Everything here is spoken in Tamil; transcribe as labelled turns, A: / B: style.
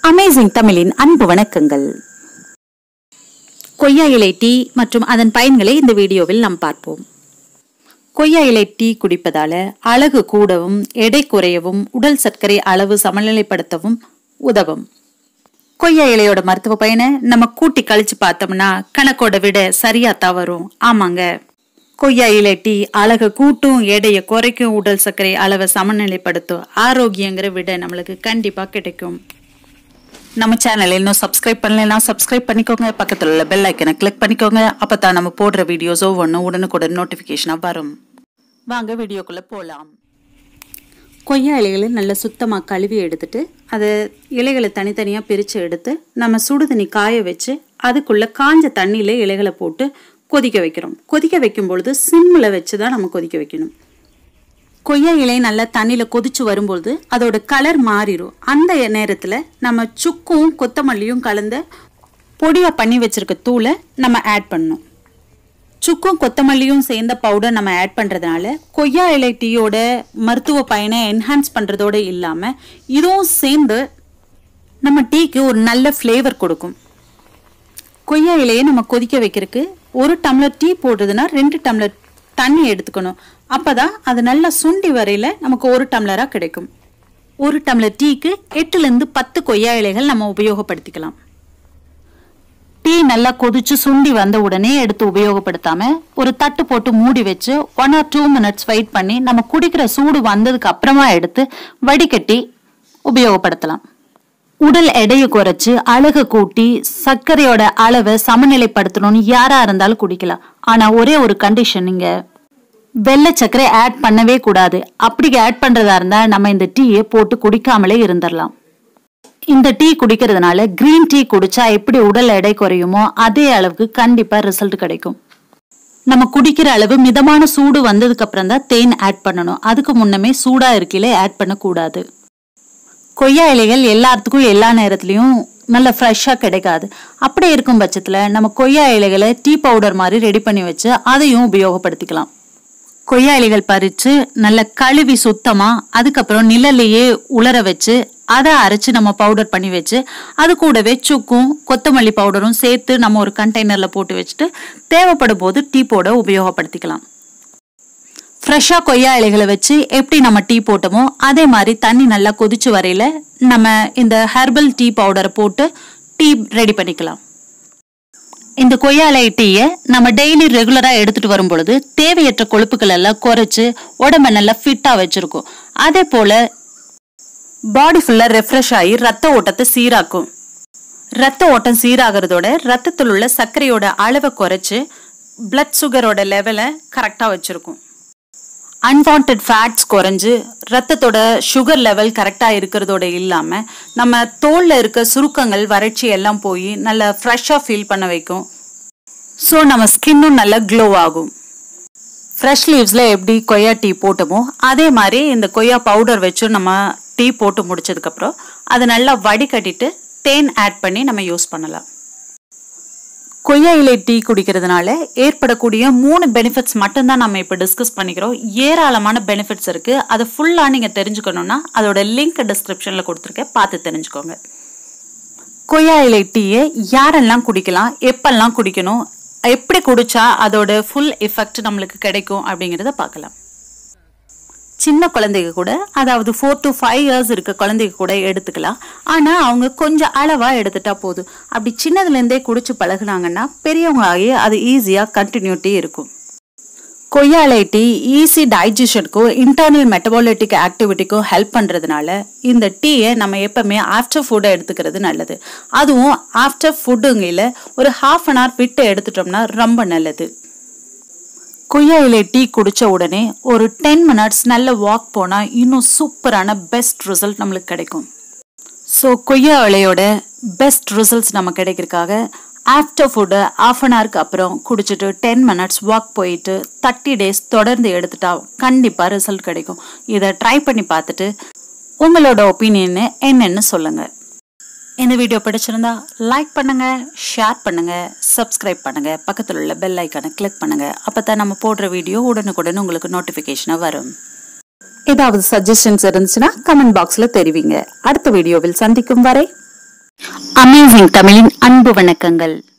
A: அமேசிங் தமிழின் அன்பு வணக்கங்கள் கொய்யா இலை டீ மற்றும் அதன் பயன்களை இந்த வீடியோவில் நாம் பார்ப்போம் கொய்யா இலை டீ குடிப்பதால அழகு கூடவும் எடை குறையவும் உடல் சர்க்கரை அளவு சமநிலைப்படுத்தவும் உதவும் கொய்யா இலையோட மருத்துவ பயனை நம்ம கூட்டி கழிச்சு பார்த்தோம்னா கணக்கோட விட சரியா தான் வரும் ஆமாங்க கொய்யா இலை டீ அழகு கூட்டும் எடையை குறைக்கும் உடல் சர்க்கரை அளவை சமநிலைப்படுத்தும் ஆரோக்கியங்கிற விட நம்மளுக்கு கண்டிப்பா கிடைக்கும் நம்ம சேனல் இன்னும் சப்ஸ்கிரைப் பண்ணலைன்னா சப்ஸ்கிரைப் பண்ணிக்கோங்க பக்கத்தில் உள்ள பெல் ஐக்கனை கிளிக் பண்ணிக்கோங்க அப்போ தான் நம்ம போடுற வீடியோஸ் ஒவ்வொன்றும் உடனுக்குடன் நோட்டிஃபிகேஷனாக வரும் வாங்க வீடியோக்குள்ளே போகலாம் கொய்யா இலைகளை நல்லா சுத்தமாக கழுவி எடுத்துட்டு அதை இலைகளை தனித்தனியாக பிரித்து எடுத்து நம்ம சுடு தண்ணி காய வச்சு அதுக்குள்ளே காஞ்ச தண்ணியில் இலைகளை போட்டு கொதிக்க வைக்கிறோம் கொதிக்க வைக்கும் பொழுது சிம்மில் வச்சு தான் நம்ம கொதிக்க வைக்கணும் கொய்யா இலை நல்லா தண்ணியில் கொதிச்சு வரும்பொழுது அதோட கலர் மாறிடும் அந்த நேரத்தில் நம்ம சுக்கும் கொத்தமல்லியும் கலந்த பொடியாக பண்ணி வச்சிருக்க தூளை நம்ம ஆட் பண்ணணும் சுக்கும் கொத்தமல்லியும் சேர்ந்த பவுடர் நம்ம ஆட் பண்ணுறதுனால கொய்யா இலை டீயோட மருத்துவ பயனை என்ஹான்ஸ் பண்ணுறதோடு இல்லாமல் இதுவும் சேர்ந்து நம்ம டீக்கு ஒரு நல்ல ஃப்ளேவர் கொடுக்கும் கொய்யா இலையை நம்ம கொதிக்க வைக்கிறதுக்கு ஒரு டம்ளர் டீ போடுறதுன்னா ரெண்டு டம்ளர் தண்ணி எடுத்துக்கணும் அப்பதான் அது நல்லா சுண்டி வரையில நமக்கு ஒரு டம்ளரா கிடைக்கும் ஒரு டம்ளர் டீக்கு எட்டுல இருந்து பத்து கொய்யா இலைகள் நம்ம உபயோகப்படுத்திக்கலாம் டீ நல்லா கொதிச்சு சுண்டி வந்த உடனே எடுத்து உபயோகப்படுத்தாம ஒரு தட்டு போட்டு மூடி வச்சு one or two minutes wait பண்ணி நம்ம குடிக்கிற சூடு வந்ததுக்கு அப்புறமா எடுத்து வடிகட்டி உபயோகப்படுத்தலாம் உடல் எடையை குறைச்சு அழகு கூட்டி சர்க்கரையோட அளவை சமநிலைப்படுத்தணும்னு யாரா இருந்தாலும் குடிக்கலாம் ஆனா ஒரே ஒரு கண்டிஷன் நீங்க வெள்ளை சர்க்கரை ஆட் பண்ணவே கூடாது அப்படி ஆட் பண்றதா இருந்தா நம்ம இந்த டீயை போட்டு குடிக்காமலே இருந்துடலாம் இந்த டீ குடிக்கிறதுனால கிரீன் டீ குடிச்சா எப்படி உடல் எடை குறையுமோ அதே அளவுக்கு கண்டிப்பா ரிசல்ட் கிடைக்கும் நம்ம குடிக்கிற அளவு மிதமான சூடு வந்ததுக்கு அப்புறம் தான் தேன் ஆட் பண்ணணும் அதுக்கு முன்னமே சூடா இருக்கையில ஆட் பண்ணக்கூடாது கொய்யா இலைகள் எல்லாத்துக்கும் எல்லா நேரத்துலையும் நல்ல ஃப்ரெஷ்ஷாக கிடைக்காது அப்படி இருக்கும் பட்சத்தில் நம்ம கொய்யா இலைகளை டீ பவுடர் மாதிரி ரெடி பண்ணி வச்சு அதையும் உபயோகப்படுத்திக்கலாம் கொய்யா இலைகள் பறித்து நல்ல கழுவி சுத்தமாக அதுக்கப்புறம் நிழல்லையே உலர வச்சு அதை அரைச்சு நம்ம பவுடர் பண்ணி வச்சு அது கூடவே சுக்கும் கொத்தமல்லி பவுடரும் சேர்த்து நம்ம ஒரு கண்டெய்னரில் போட்டு வச்சுட்டு தேவைப்படும் போது டீ போட உபயோகப்படுத்திக்கலாம் ஃப்ரெஷ்ஷாக கொய்யா இலைகளை வச்சு எப்படி நம்ம டீ போட்டோமோ அதே மாதிரி தண்ணி நல்லா கொதிச்சு வரையில நம்ம இந்த ஹெர்பல் டீ பவுடரை போட்டு டீ ரெடி பண்ணிக்கலாம் இந்த கொய்யா இலை டீயை நம்ம டெய்லி ரெகுலராக எடுத்துட்டு வரும் பொழுது தேவையற்ற கொழுப்புகள் எல்லாம் குறைச்சு உடம்ப நல்லா ஃபிட்டாக வச்சிருக்கும் அதே போல பாடி ஃபுல்லாக ரெஃப்ரெஷ் ஆகி ரத்த ஓட்டத்தை சீராக்கும் ரத்த ஓட்டம் சீராகிறதோட ரத்தத்தில் உள்ள சர்க்கரையோட அளவை குறைச்சு பிளட் சுகரோட லெவலை கரெக்டாக வச்சிருக்கும் அன்வான்ட் ஃபேட்ஸ் குறைஞ்சு ரத்தத்தோட சுகர் லெவல் கரெக்டாக இருக்கிறதோட இல்லாமல் நம்ம தோலில் இருக்க சுருக்கங்கள் வறட்சி எல்லாம் போய் நல்லா ஃப்ரெஷ்ஷாக ஃபீல் பண்ண வைக்கும் ஸோ நம்ம ஸ்கின்னும் நல்லா க்ளோ ஆகும் ஃப்ரெஷ் லீவ்ஸில் எப்படி கொய்யா டீ போட்டோமோ அதே மாதிரி இந்த கொய்யா பவுடர் வச்சும் நம்ம டீ போட்டு முடிச்சதுக்கப்புறம் அதை நல்லா வடிகட்டிட்டு தேன் ஆட் பண்ணி நம்ம யூஸ் பண்ணலாம் கொய்யா இலை டீ குடிக்கிறதுனால ஏற்படக்கூடிய மூணு பெனிஃபிட்ஸ் மட்டும்தான் நம்ம இப்போ டிஸ்கஸ் பண்ணிக்கிறோம் ஏராளமான பெனிஃபிட்ஸ் இருக்கு அதை ஃபுல்லாக நீங்கள் தெரிஞ்சுக்கணும்னா அதோட லிங்க் டிஸ்கிரிப்ஷனில் கொடுத்துருக்கேன் பார்த்து தெரிஞ்சுக்கோங்க கொய்யா இலை டீயை யாரெல்லாம் குடிக்கலாம் எப்பெல்லாம் குடிக்கணும் எப்படி குடிச்சா அதோட ஃபுல் எஃபெக்ட் நம்மளுக்கு கிடைக்கும் அப்படிங்கிறத பார்க்கலாம் சின்ன குழந்தைங்க கூட அதாவது ஃபோர் டு ஃபைவ் இயர்ஸ் இருக்க குழந்தைங்க கூட எடுத்துக்கலாம் ஆனால் அவங்க கொஞ்சம் அளவாக எடுத்துட்டா போதும் அப்படி சின்னதுலேருந்தே குடிச்சு பழகுனாங்கன்னா பெரியவங்க ஆகி அது ஈஸியாக கண்டினியூட்டி இருக்கும் கொய்யாலை டீ ஈஸி டைஜஷனுக்கும் இன்டர்னல் மெட்டபாலிட்டிக் ஆக்டிவிட்டிக்கும் ஹெல்ப் பண்ணுறதுனால இந்த டீயை நம்ம எப்பவுமே ஆஃப்டர் ஃபுட்டை எடுத்துக்கிறது நல்லது அதுவும் ஆஃப்டர் ஃபுட்டுங்கையில் ஒரு ஹாஃப் அன் ஹவர் விட்டு எடுத்துட்டோம்னா ரொம்ப நல்லது கொய்யா இலை டீ குடிச்ச உடனே ஒரு டென் மினிட்ஸ் நல்ல வாக் போனால் இன்னும் சூப்பரான பெஸ்ட் ரிசல்ட் நம்மளுக்கு கிடைக்கும் ஸோ கொய்யா இலையோட பெஸ்ட் ரிசல்ட்ஸ் நம்ம கிடைக்கிறதுக்காக ஆஃப்டர் ஃபுட்டு ஆஃப் அன் ஹவருக்கு அப்புறம் குடிச்சிட்டு டென் மினிட்ஸ் வாக் போயிட்டு தேர்ட்டி டேஸ் தொடர்ந்து எடுத்துட்டா கண்டிப்பாக ரிசல்ட் கிடைக்கும் இதை ட்ரை பண்ணி பார்த்துட்டு உங்களோட ஒப்பீனியன் என்னன்னு சொல்லுங்கள் இந்த வீடியோ பிடிச்சிருந்தா லைக் பண்ணுங்க ஷேர் பண்ணுங்க சப்ஸ்கிரைப் பண்ணுங்க பக்கத்தில் உள்ள பெல் ஐக்கானை கிளிக் பண்ணுங்க அப்பதான் நம்ம போடுற வீடியோ உடனுக்குடன் உங்களுக்கு நோட்டிஃபிகேஷனாக வரும் ஏதாவது சஜஷன்ஸ் இருந்துச்சுன்னா கமெண்ட் பாக்ஸில் தெரிவிங்க அடுத்த வீடியோவில் சந்திக்கும் வரை அமேசிங் தமிழின் அன்பு வணக்கங்கள்